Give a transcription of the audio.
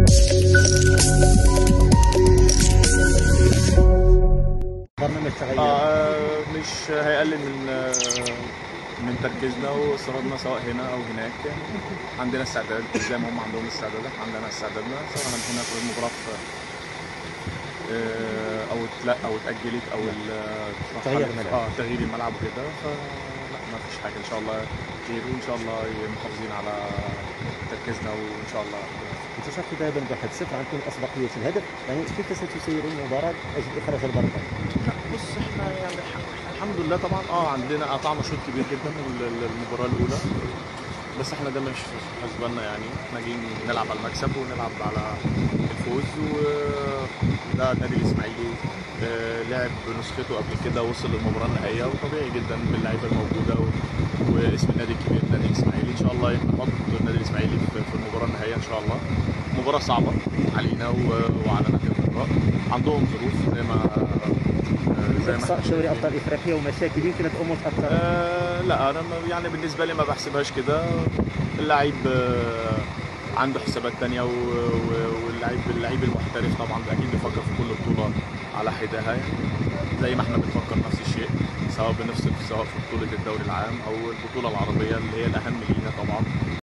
برنامج تغير آه مش هيقلل من آه من تركيزنا واصرارنا سواء هنا او هناك يعني عندنا استعداد زي ما هم عندهم استعداد احنا عندنا استعدادنا سواء هنا في المباراه في آه، او لا او اتاجلت او ال- تغيير الملعب. اه تغيير الملعب وكده فلا ما فيش حاجه ان شاء الله خير وان شاء الله محافظين على تركيزنا وان شاء الله انتم شاركتوا ذهابا بواحد صفر عندكم اسبقيه الهدف يعني كيف ستسيرون المباراه اجل اخراج المرمى لا بص احنا يعني الح- الحمد لله طبعا اه عندنا قطعنا شوط كبير جدا ال- ال- المباراه الاولى بس احنا ده مش في حسباننا يعني احنا جايين نلعب على المكسب ونلعب على الفوز وده النادي الاسماعيلي آه، لعب بنسخته قبل كده وصل للمباراه النهائيه وطبيعي جدا باللعيبه الموجوده و... واسم النادي الكبير النادي الاسماعيلي ان شاء الله نحط النادي الاسماعيلي في في المباراه النهائيه ان شاء الله مباراه صعبه علينا و... وعلى نادي الرجاء عندهم ظروف زي ما آه، زي ما اقصاء احنا دوري شايفين. ابطال افريقيا ومشاكل يمكن الامور تاثر آه لا انا ما- يعني بالنسبه لي ما بحسبهاش كده اللعيب آه عنده حسابات تانية و- و- واللعيب اللعيب المحترف طبعا اكيد بيفكر في كل بطوله على حداها يعني زي ما احنا بنفكر نفس الشيء سواء بنفس سواء في بطوله الدوري العام او البطوله العربيه اللي هي الاهم لينا طبعا